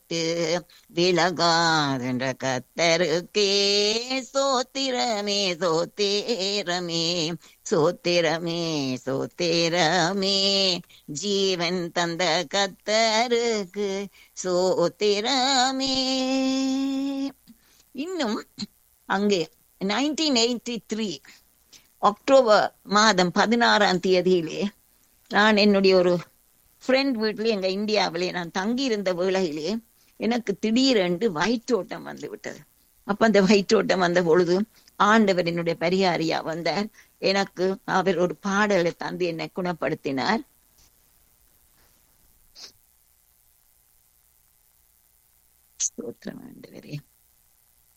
விட்டு விலகாதென்ற கத்தருக்கே சோத்திரமே சோத்திரமே சோத்திரமே சோத்திரமே ஜீவன் தந்த கத்தருக்கு சோத்திரமே இன்னும் அங்கே நைன்டீன் எயிட்டி த்ரீ அக்டோபர் மாதம் பதினாறாம் தேதியிலே நான் என்னுடைய ஒரு ஃப்ரெண்ட் வீட்டிலே எங்க இந்தியாவிலே நான் தங்கி இருந்த வேளையிலே எனக்கு திடீரென்று வயிற்றோட்டம் வந்து விட்டது அப்ப அந்த வயிற்றோட்டம் வந்த பொழுது ஆண்டவர் என்னுடைய பரிகாரியா வந்தார் எனக்கு அவர் ஒரு பாடலை தந்து என்னை குணப்படுத்தினார் ஸ்தோத்திரம் ஆண்டவரே